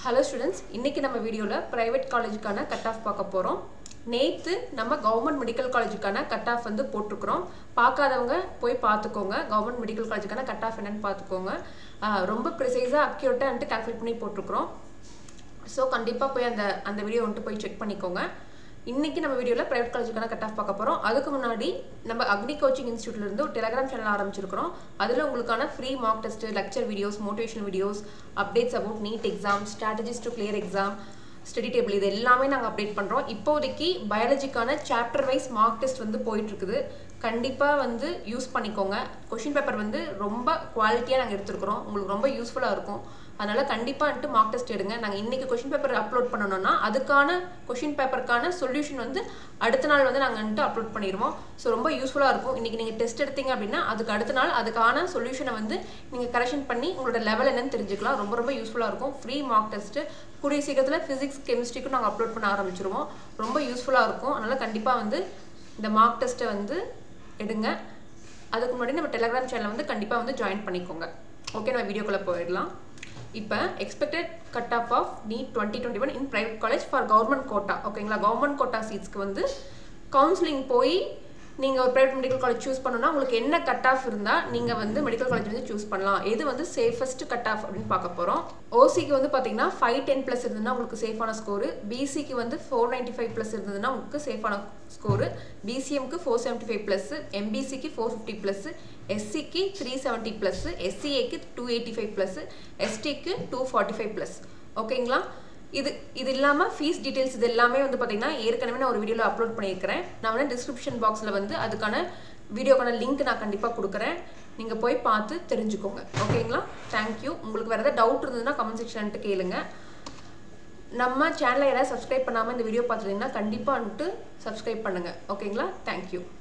hello students இன்னைக்கு நம்ம வீடியோவில் ப்ரைவேட் காலேஜுக்கான கட் ஆஃப் பார்க்க போகிறோம் நேற்று நம்ம கவர்மெண்ட் மெடிக்கல் காலேஜுக்கான கட் ஆஃப் வந்து போட்டிருக்கிறோம் பார்க்காதவங்க போய் பார்த்துக்கோங்க கவர்மெண்ட் மெடிக்கல் காலேஜுக்கான கட் ஆஃப் என்னன்னு பார்த்துக்கோங்க ஆஹ் ரொம்ப ப்ரிசைஸாக அக்யூரேட்டாக வந்துட்டு கால்குலேட் பண்ணி போட்டிருக்கிறோம் ஸோ கண்டிப்பாக போய் அந்த அந்த வீடியோ வந்துட்டு போய் செக் பண்ணிக்கோங்க இன்னைக்கு நம்ம வீடியோவில் ப்ரைவேட் காலேஜுக்கான கட் ஆஃப் பார்க்க போகிறோம் அதுக்கு முன்னாடி நம்ம அக்னி கோச்சிங் இன்ஸ்டியூட்லேருந்து ஒரு டெலிகிராம் சேனல் ஆரம்பிச்சிருக்கிறோம் அதில் உங்களுக்கான free mark test lecture videos motivation videos updates about NEET exam strategies to clear exam study table இது எல்லாமே நாங்கள் அப்டேட் பண்ணுறோம் இப்போதைக்கு பயாலஜிக்கான சாப்டர் வைஸ் மார்க் டெஸ்ட் வந்து போயிட்டு இருக்குது கண்டிப்பாக வந்து யூஸ் பண்ணிக்கோங்க கொஷின் பேப்பர் வந்து ரொம்ப குவாலிட்டியாக நாங்கள் எடுத்துருக்குறோம் உங்களுக்கு ரொம்ப யூஸ்ஃபுல்லாக இருக்கும் அதனால் கண்டிப்பாக வந்துட்டு மார்க் டெஸ்ட் எடுங்க நாங்கள் இன்றைக்கி கொஷின் பேப்பர் அப்லோட் பண்ணணும்னா அதுக்கான கொஷின் பேப்பருக்கான சொல்யூஷன் வந்து அடுத்த நாள் வந்து நாங்கள் வந்துட்டு அப்லோட் பண்ணிடுவோம் ஸோ ரொம்ப யூஸ்ஃபுல்லாக இருக்கும் இன்றைக்கி நீங்கள் டெஸ்ட் எடுத்தீங்க அப்படின்னா அதுக்கு அடுத்த நாள் அதுக்கான சொல்யூஷனை வந்து நீங்கள் கரெக்ஷன் பண்ணி உங்களோட லெவல் என்னன்னு தெரிஞ்சுக்கலாம் ரொம்ப ரொம்ப யூஸ்ஃபுல்லாக இருக்கும் ஃப்ரீ மார்க் டெஸ்ட்டு கூடிய சீக்கிரத்தில் ஃபிசிக்ஸ் கெமிஸ்ட்ரிக்கும் நாங்கள் அப்லோட் பண்ண ஆரம்பிச்சிருவோம் ரொம்ப யூஸ்ஃபுல்லாக இருக்கும் அதனால் கண்டிப்பாக வந்து இந்த மார்க் டெஸ்ட்டை வந்து எடுங்க அதுக்கு முன்னாடி நம்ம டெலிகிராம் சேனலை வந்து கண்டிப்பாக வந்து ஜாயின் பண்ணிக்கோங்க ஓகே நம்ம வீடியோக்குள்ளே போயிடலாம் இப்போ expected cut off of NEET twenty twenty one in private college for government quota ஓகேங்களா கவர்மெண்ட் கோட்டா சீட்ஸ்க்கு வந்து கவுன்சிலிங் போய் நீங்கள் ஒரு ப்ரைவேட் மெடிக்கல் காலேஜ் சூஸ் பண்ணணும்னா உங்களுக்கு என்ன கட் ஆஃப் இருந்தால் நீங்கள் வந்து மெடிக்கல் காலேஜ் வந்து சூஸ் பண்ணலாம் எது வந்து சேஃபஸ்ட் கட் ஆஃப் அப்படின்னு பார்க்க போகிறோம் ஓசிக்கு வந்து பார்த்தீங்கன்னா ஃபைவ் டென் ப்ளஸ் இருந்ததுன்னா உங்களுக்கு சேஃபான ஸ்கோரு பிசிக்கு வந்து ஃபோர் நைன்ட்டி ஃபைவ் ப்ளஸ் இருந்ததுன்னா உங்களுக்கு சேஃபான ஸ்கோரு பிசிஎம்க்கு ஃபோர் செவன்ட்டி ஃபைவ் ப்ளஸ் எம்பிசிக்கு ஃபோர் ஃபிஃப்டி ப்ளஸ் எஸ்சிக்கு த்ரீ செவன்ட்டி ப்ளஸ் எஸ்சிஏக்கு டூ எயிட்டி ஃபைவ் ப்ளஸ் எஸ்டிக்கு டூ ஃபார்ட்டி ஃபைவ் ப்ளஸ் ஓகேங்களா இது இது இல்லாமல் ஃபீஸ் டீட்டெயில்ஸ் இது எல்லாமே வந்து பார்த்தீங்கன்னா ஏற்கனவே நான் ஒரு வீடியோவில் அப்லோட் பண்ணியிருக்கிறேன் நான் வந்து டிஸ்கிரிப்ஷன் பாக்ஸில் வந்து அதுக்கான வீடியோக்கான லிங்க் நான் கண்டிப்பாக கொடுக்குறேன் நீங்கள் போய் பார்த்து தெரிஞ்சுக்கோங்க ஓகேங்களா தேங்க்யூ உங்களுக்கு வேறு ஏதாவது டவுட் இருந்ததுன்னா கமெண்ட் செக்ஷன்ட்டு கேளுங்க நம்ம சேனலை யாராவது சப்ஸ்கிரைப் பண்ணாமல் இந்த வீடியோ பார்த்துருந்தீங்கன்னா கண்டிப்பாக வந்துட்டு சப்ஸ்கிரைப் பண்ணுங்கள் ஓகேங்களா தேங்க்யூ